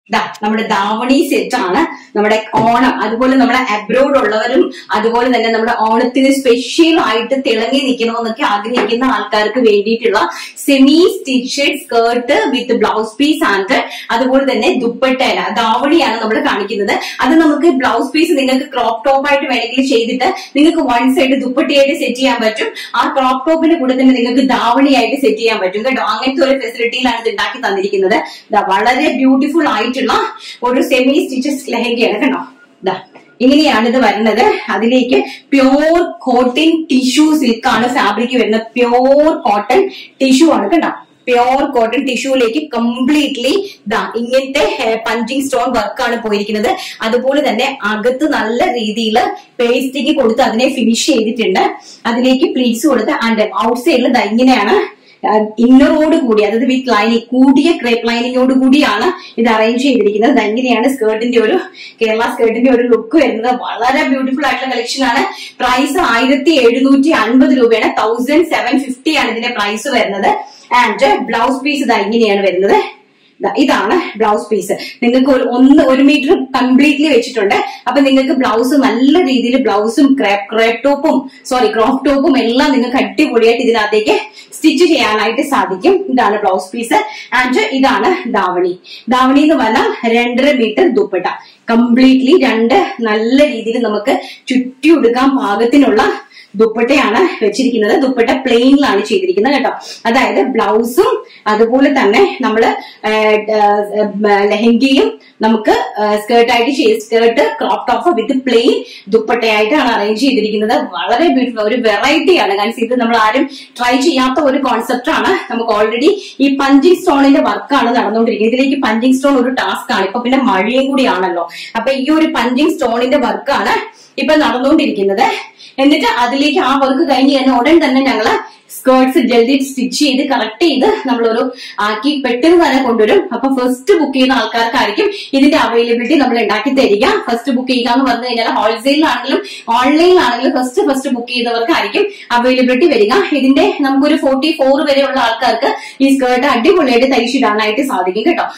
ദാ നമ്മുടെ ധാവണി സെറ്റ് ആണ് നമ്മുടെ ഓണം അതുപോലെ നമ്മുടെ അബ്രോഡ് ഉള്ളവരും അതുപോലെ തന്നെ നമ്മുടെ ഓണത്തിന് സ്പെഷ്യൽ ആയിട്ട് തിളങ്ങി നിൽക്കണമെന്നൊക്കെ ആഗ്രഹിക്കുന്ന ആൾക്കാർക്ക് വേണ്ടിയിട്ടുള്ള semi stitched skirt with blouse piece and അതുപോലെ തന്നെ ദുപ്പട്ടയില ധാവണിയാണ് നമ്മൾ കാണിക്കുന്നത് അത് നമുക്ക് ബ്ലൗസ് പീസ് നിങ്ങൾക്ക് ക്രോപ്പ് ടോപ്പ് ആയിട്ട് വേണമെങ്കിൽ ചെയ്തിട്ട് നിങ്ങൾക്ക് വൺ സൈഡ് ദുപ്പട്ടയായിട്ട് സെറ്റ് ചെയ്യാൻ പറ്റും ആ ക്രോപ്പ് ടോപ്പിന്റെ കൂടെ തന്നെ നിങ്ങൾക്ക് ധാവണിയായിട്ട് സെറ്റ് ചെയ്യാൻ പറ്റും കേട്ടോ അങ്ങനത്തെ ഒരു ഫെസിലിറ്റിയിലാണ് ഇത് ഉണ്ടാക്കി തന്നിരിക്കുന്നത് ദാ വളരെ ബ്യൂട്ടിഫുൾ ആയിട്ടുള്ള ഒരു സെമി സ്റ്റിച്ചസ് ലെഹങ്കയാണ് കേട്ടോ ദാ ഇങ്ങനെയാണ് ഇത് വരുന്നത് അതിലേക്ക് പ്യോർ കോട്ടൺ ടിഷ്യൂ സിൽക്കാണ് ഫാബ്രിക് വരുന്നത് പ്യോർ കോട്ടൺ ടിഷ്യൂ ആണ് കേട്ടോ പ്യോർ കോട്ടൺ ടിഷ്യൂലേക്ക് കംപ്ലീറ്റ്ലി ദാ ഇങ്ങനത്തെ പഞ്ചിങ് സ്റ്റോൺ വർക്കാണ് പോയിരിക്കുന്നത് അതുപോലെ തന്നെ അകത്ത് നല്ല രീതിയിൽ പേസ്റ്റിക്ക് കൊടുത്ത് അതിനെ ഫിനിഷ് ചെയ്തിട്ടുണ്ട് അതിലേക്ക് പ്ലീറ്റ്സ് കൊടുത്ത് ആൻഡ് ഔട്ട് സൈഡിൽ ദാ ഇങ്ങനെയാണ് ഇന്നറോട് കൂടി അതായത് വിത്ത് ലൈനിങ് കൂടിയ ക്രേപ്പ് ലൈനിങ്ങോട് കൂടിയാണ് ഇത് അറേഞ്ച് ചെയ്തിരിക്കുന്നത് ദാ ഇങ്ങനെയാണ് സ്കേർട്ടിന്റെ ഒരു കേരള സ്കേർട്ടിന്റെ ഒരു ലുക്ക് വരുന്നത് വളരെ ബ്യൂട്ടിഫുൾ ആയിട്ടുള്ള കളക്ഷൻ ആണ് പ്രൈസ് ആയിരത്തി എഴുന്നൂറ്റി അൻപത് രൂപയാണ് തൗസൻഡ് സെവൻ ഫിഫ്റ്റി ആണ് ഇതിന്റെ പ്രൈസ് വരുന്നത് ആൻഡ് ബ്ലൗസ് പീസ് ഇതാ ഇങ്ങനെയാണ് വരുന്നത് ദാ ഇതാണ് ബ്ലൗസ് പീസ് നിങ്ങൾക്ക് ഒരു ഒന്ന് ഒരു മീറ്റർ കംപ്ലീറ്റ്ലി വെച്ചിട്ടുണ്ട് അപ്പൊ നിങ്ങൾക്ക് ബ്ലൗസ് നല്ല രീതിയിൽ ബ്ലൗസും ക്രാപ്പ് ക്രാപ്പ് ടോപ്പും സോറി ക്രോപ്പ് ടോപ്പും എല്ലാം നിങ്ങൾക്ക് അടിപൊളിയായിട്ട് ഇതിനകത്തേക്ക് സ്റ്റിച്ച് ചെയ്യാനായിട്ട് സാധിക്കും ഇതാണ് ബ്ലൗസ് പീസ് ആൻഡ് ഇതാണ് ദാവണി ദാവണി എന്ന് പറഞ്ഞാൽ രണ്ടര മീറ്റർ ദുപ്പട്ട കംപ്ലീറ്റ്ലി രണ്ട് നല്ല രീതിയിൽ നമുക്ക് ചുറ്റി ഉടുക്കാൻ പാകത്തിനുള്ള ദുപ്പട്ടയാണ് വെച്ചിരിക്കുന്നത് ദുപ്പട്ട പ്ലെയിനിലാണ് ചെയ്തിരിക്കുന്നത് കേട്ടോ അതായത് ബ്ലൗസും അതുപോലെ തന്നെ നമ്മള് ലെഹങ്കയും നമുക്ക് സ്കേർട്ടായിട്ട് ചെയ്ത് skirt crop top with plain ദുപ്പട്ടയായിട്ടാണ് അറേഞ്ച് ചെയ്തിരിക്കുന്നത് വളരെ ബ്യൂട്ടിഫുൾ ഒരു വെറൈറ്റിയാണ് കാരണം ഇത് നമ്മൾ ആരും ട്രൈ ചെയ്യാത്ത ഒരു കോൺസെപ്റ്റ് ആണ് നമുക്ക് ഓൾറെഡി ഈ പഞ്ചിങ് സ്റ്റോണിന്റെ വർക്കാണ് നടന്നുകൊണ്ടിരിക്കുന്നത് ഇതിലേക്ക് പഞ്ചിങ് സ്റ്റോൺ ഒരു ടാസ്ക് ആണ് ഇപ്പൊ പിന്നെ മഴയും കൂടിയാണല്ലോ അപ്പൊ ഈ ഒരു പഞ്ചിങ് സ്റ്റോണിന്റെ വർക്കാണ് ഇപ്പൊ നടന്നുകൊണ്ടിരിക്കുന്നത് എന്നിട്ട് അതിലേക്ക് ആ വർക്ക് കഴിഞ്ഞ് കഴിഞ്ഞ ഉടൻ തന്നെ ഞങ്ങള് സ്കേർട്സ് ജൽദി സ്റ്റിച്ച് ചെയ്ത് കറക്റ്റ് ചെയ്ത് നമ്മളൊരു ആക്കി പെട്ടെന്ന് തന്നെ കൊണ്ടുവരും അപ്പൊ ഫസ്റ്റ് ബുക്ക് ചെയ്യുന്ന ആൾക്കാർക്കായിരിക്കും ഇതിന്റെ അവൈലബിലിറ്റി നമ്മൾ ഉണ്ടാക്കി തരിക ഫസ്റ്റ് ബുക്ക് ചെയ്യുക എന്ന് പറഞ്ഞു കഴിഞ്ഞാൽ ഹോൾസെയിലാണെങ്കിലും ഓൺലൈനിലാണെങ്കിലും ഫസ്റ്റ് ഫസ്റ്റ് ബുക്ക് ചെയ്തവർക്കായിരിക്കും അവൈലബിലിറ്റി വരിക ഇതിന്റെ നമുക്കൊരു ഫോർട്ടി ഫോർ വരെയുള്ള ആൾക്കാർക്ക് ഈ സ്കേർട്ട് അടിപൊളിയായിട്ട് തയ്ച്ചിടാനായിട്ട് സാധിക്കും കേട്ടോ